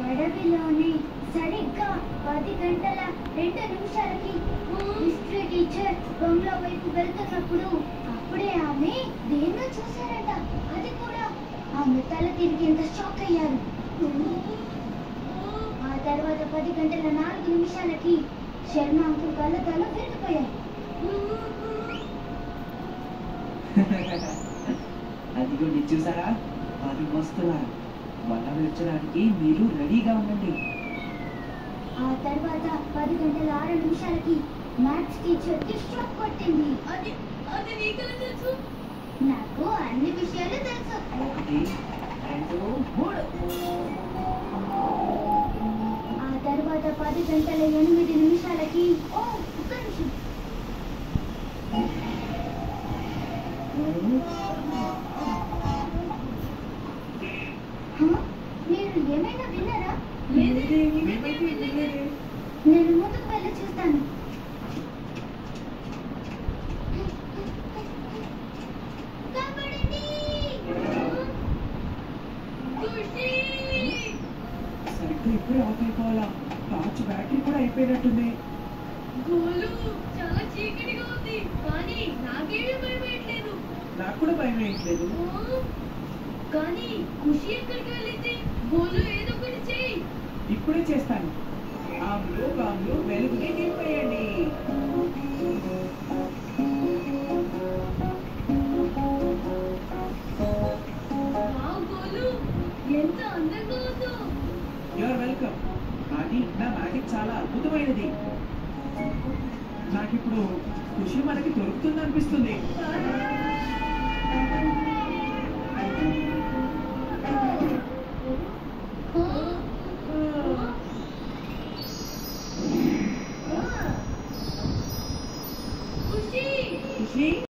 అడవిలోని సరిగ్గా పది గంటల రెండు నిమిషాలకి హిస్టరీ టీచర్ బంగ్లా వైపు వెళ్తున్నప్పుడు అప్పుడే ఆమె దేన్నో చూశారట అది కూడా ఆమె తల తిరిగేంత షాక్ అయ్యారు ఆ తర్వాత పది గంటల నాలుగు నిమిషాలకి శర్మ అంకుల్ కళ్ళతలు విరిగిపోయాయి అదిగోండి చూసారా అది వస్తున్నారు వల విరచడానికి మీరు రెడీగా ఉండండి ఆ తర్వాత పది గంటల ఆరు నిమిషాలకి మ్యాథ్స్ టీచర్ కి షాక్ కొట్టింది అది అది నీకెలా తెలుసు నాకు అన్ని విషయాలు తెలుసు ఒకటి రెండు మూడు ఆ తర్వాత పది గంటల ఎనిమిది నిమిషాలకి ఓ ఒక్క నిమిషం హ? మీరు ఏమైనా విన్నారా లేదే, మేమైతే వినలేదే. నేను ముందుకు వెళ్ళి చూస్తాను కాపాడండి! ఖుషి సరిగ్గా ఇప్పుడే ఆఫ్ అయిపోవాలా టార్చ్ బ్యాటరీ కూడా అయిపోయినట్టుంది గోలు చాలా చీకటిగా ఉంది కానీ నాకేమీ భయం వేయట్లేదు నాకు కూడా భయం వేయట్లేదు ఆ, కానీ ఖుషి ఎక్కడికి వెళ్ళింది గోలు ఏదో ఒకటి చేయి ఇప్పుడే చేస్తాను ఆమ్లు బామ్లు వెలుగుని నింపేయండి వావ్ గోలు ఎంత అందంగా ఉందో యువర్ వెల్కమ్ కానీ నా మ్యాజిక్ చాలా అద్భుతమైనది నాకిప్పుడు ఖుషి మనకి దొరుకుతుంది అనిపిస్తుంది ఖుషి ఖుషి